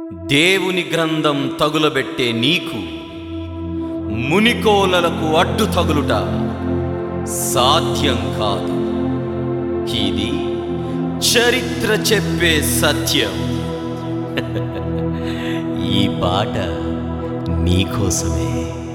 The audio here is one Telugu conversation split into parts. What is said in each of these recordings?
దేవుని గ్రంథం తగులబెట్టే నీకు మునికోలలకు అడ్డు తగులుట సాధ్యం కాదు ఇది చరిత్ర చెప్పే సత్యం ఈ పాట నీకోసమే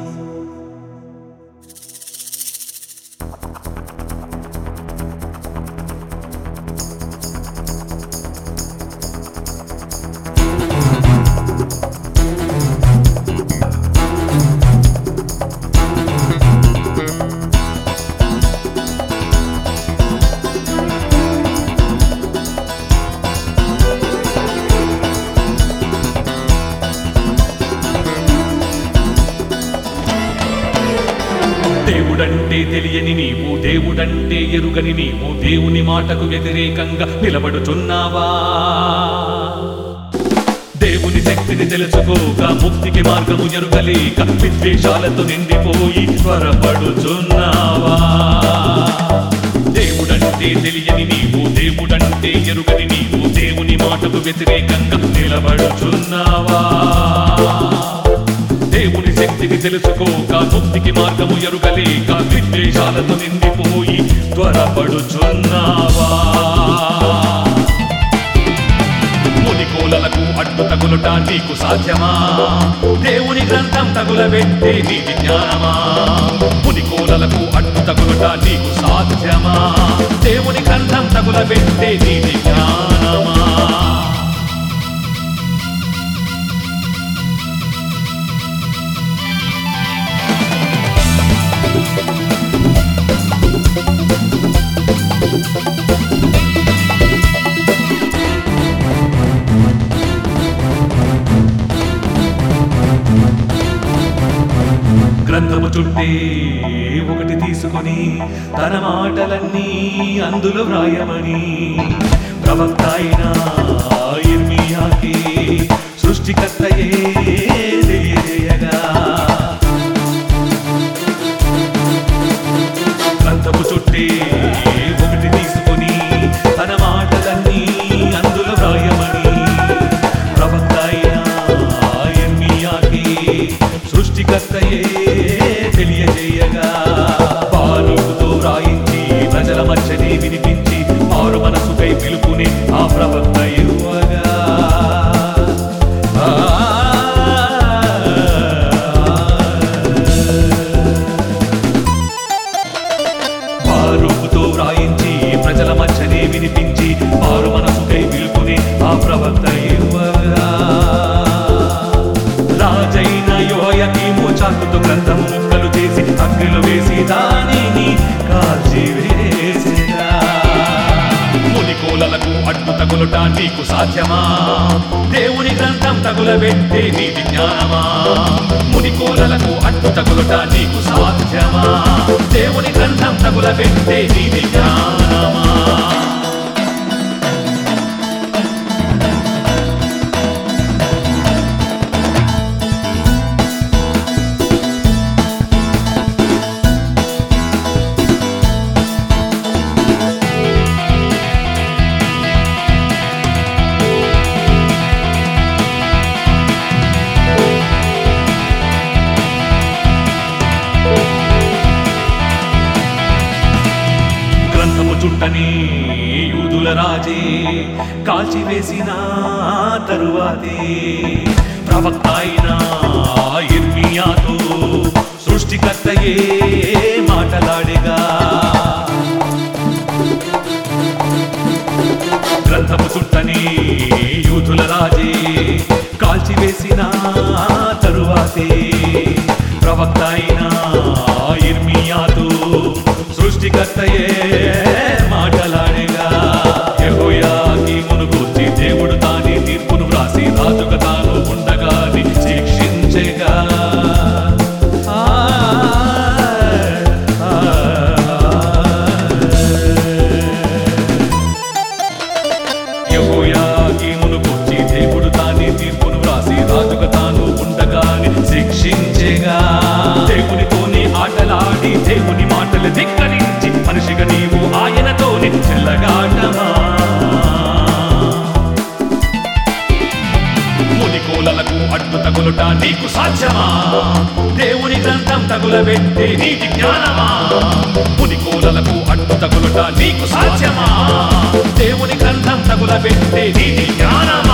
దేవుడంటే తెలియని నీవు దేవుడంటే ఎరుగని నీవు దేవుని మాటకు వ్యతిరేకంగా నిలబడుచున్నావా దేవుని శక్తిని తెలుసుకోక ముక్తికి మార్గము ఎరుగలేక విద్వేషాలతో నిండిపోయి త్వరపడుచున్నావా దేవుడంటే తెలియని నీవు దేవుడంటే ఎరుగని నీవు దేవుని మాటకు వ్యతిరేకంగా నిలబడుచున్నావా దేవుని శక్తిని తెలుసుకోక ముక్తికి మార్గము ఎరుగలేక విద్వేషాలతో నిండిపోయి త్వరపడుచున్నావా మునికోలలకు అడ్డు తగులుట నీకు సాధ్యమా దేవుని గ్రంథం తగులబెట్టే నీ విజ్ఞానమా మునికోలలకు అడ్డు తగులుట నీకు సాధ్యమా దేవుని గ్రంథం తగులబెట్టే నీ విజ్ఞానమా గ్రంథము చుట్టే ఒకటి తీసుకొని తన మాటలన్నీ అందులో వ్రాయమని ప్రవక్త అయిన ఇర్మియాకి సృష్టికర్తయే తెలియజేయగా గ్రంథము చుట్టే ఒకటి తీసుకొని తన మాటలన్నీ అందులో వ్రాయమని ప్రవక్త అయిన ఇర్మియాకి సృష్టికర్తయే తెలియజేయగా బాలుతో రాయించి ప్రజల మధ్యనే వినిపించి ఆరు మనసుకై పిలుపుని ఆ ప్రవక్త ఇవ్వగా పారుపుతో వ్రాయించి ప్రజల మధ్యనే వినిపించి ఆరు మనసుకై పిలుపుని ఆ ప్రవక్త ఇవ్వగా రాజైన యోయకీము చాకుతో గ్రంథము ముక్కలు చేసి అగ్నిలో వేసి దానిని కాల్చివేసినా మునికోలలకు అడ్డు తగులుట నీకు సాధ్యమా దేవుని గ్రంథం తగులబెట్టే నీ విజ్ఞానమా మునికోలలకు అడ్డు తగులుట నీకు సాధ్యమా దేవుని గ్రంథం తగులబెట్టే నీ విజ్ఞానమా గ్రంథము చుట్టని యూదుల రాజే కాల్చివేసిన తరువాతే ప్రవక్త అయిన ఇర్మియాతో సృష్టికర్తయే మాటలాడేగా గ్రంథము చుట్టని యూదుల రాజే కాల్చివేసిన తరువాతే ప్రవక్త అయిన ఇర్మియాతో సృష్టికర్తయే మాటలాడేగా యెహోయాకి మునుగూర్చి దేవుడు తాని తీర్పును వ్రాసి రాజుక తాను ఉండగాని శిక్షించెగా ఆ, ఆ, యెహోయాకీమును గూర్చి దేవుడు తాని తీర్పును వ్రాసి రాజుగా తాను ఉండగాని శిక్షించెగా దేవునితోని ఆటలాడి దేవుని మాటలు ధిక్కరించి మనిషిగా నీవు ఆయనతోని చెల్లగాటమా అడ్డు తగులుట నీకు సాధ్యమా దేవుని గ్రంథం తగులబెట్టి నీటి జ్ఞానమా మునికోలలకు అడ్డు తగులుట నీకు సాధ్యమా దేవుని గ్రంథం తగులబెట్టి నీటి జ్ఞానమా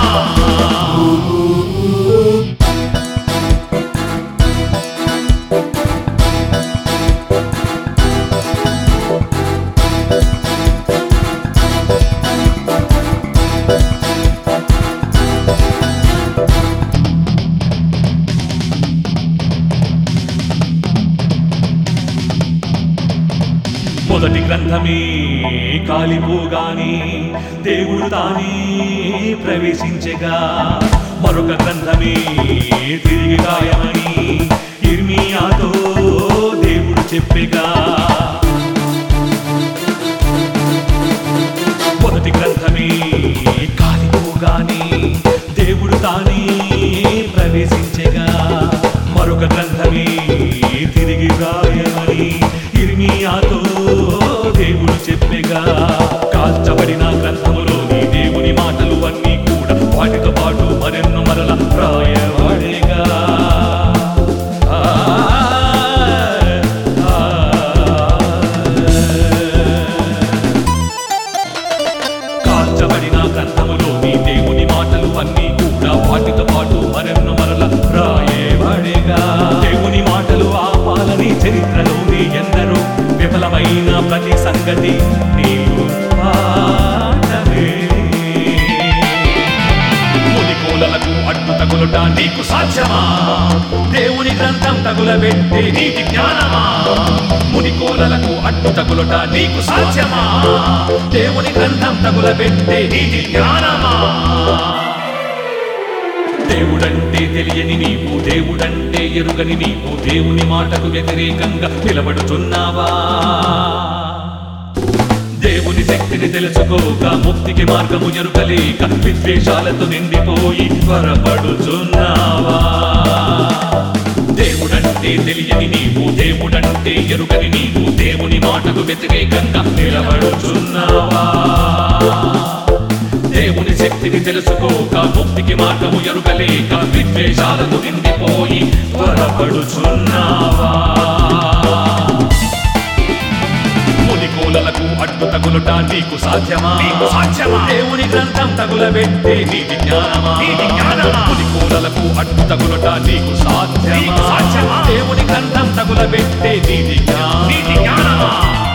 మొదటి గ్రంథమే కాలిపోగాని దేవుడు తానే ప్రవేశించగా మరొక గ్రంథమే తిరిగి గాయమని ఇర్మియాతో దేవుడు చెప్పెగా మొదటి గ్రంథమే కాలిపోగాని దేవుడు తానే ప్రవేశించగా మరొక గ్రంథమే తిరిగి రాయమని ఇర్మియాతో దేవుడు చెప్పెగా కాల్చబడిన గ్రంథములోని దేవుని మాటలు అన్నీ కూడా వాటితో పాటు మరెన్నో మరల రాయబడేగా ఆ, ఆ, కాల్చబడిన గ్రంథములోని దేవుని మాటలు అన్నీ కూడా వాటితో పాటు మరెన్నో మరల రాయబడేగా దేవుని మాటలు ఆపాలని చరిత్రలోని ఎందరో విఫలమైన ప్రతి సంగతి నీవు పాఠమే మునికోలలకు అడ్డు తగులుట నీకు సాధ్యమా దేవుని గ్రంథం తగులబెట్టి నీటి జ్ఞానమా మునికోలలకు అడ్డు తగులుట నీకు సాధ్యమా దేవుని గ్రంథం తగులబెట్టి నీటి జ్ఞానమా దేవుడంటే తెలియని నీవు దేవుడంటే ఎరుగని నీవు దేవుని మాటకు వ్యతిరేకంగా నిలబడుతున్నావా దేవుని శక్తిని తెలుసుకోక ముక్తికి మార్గము ఎరుకలేక విద్వేషాలతో నిండిపోయి త్వరపడుచున్నావా దేవుడంటే తెలియని నీవు దేవుడంటే ఎరుగని నీవు దేవుని మాటకు వ్యతిరేకంగా నిలబడుచున్నావా దేవుని శక్తిని తెలుసుకోక ముక్తికి మార్గము ఎరుకలేక విద్వేషాలతో నిండిపోయి త్వరపడుచున్నావా మునికోలలకు అడ్డు తగులుట నీకు సాధ్యమా నీకు సాధ్యమా దేవుని గ్రంథం తగులబెట్టి నీటి జ్ఞానమా నీటి జ్ఞానమా మునికోలలకు అడ్డు తగులుట నీకు సాధ్యమా సాధ్యమా దేవుని గ్రంథం తగులబెట్టి నీటి జ్ఞానమా నీటి జ్ఞానమా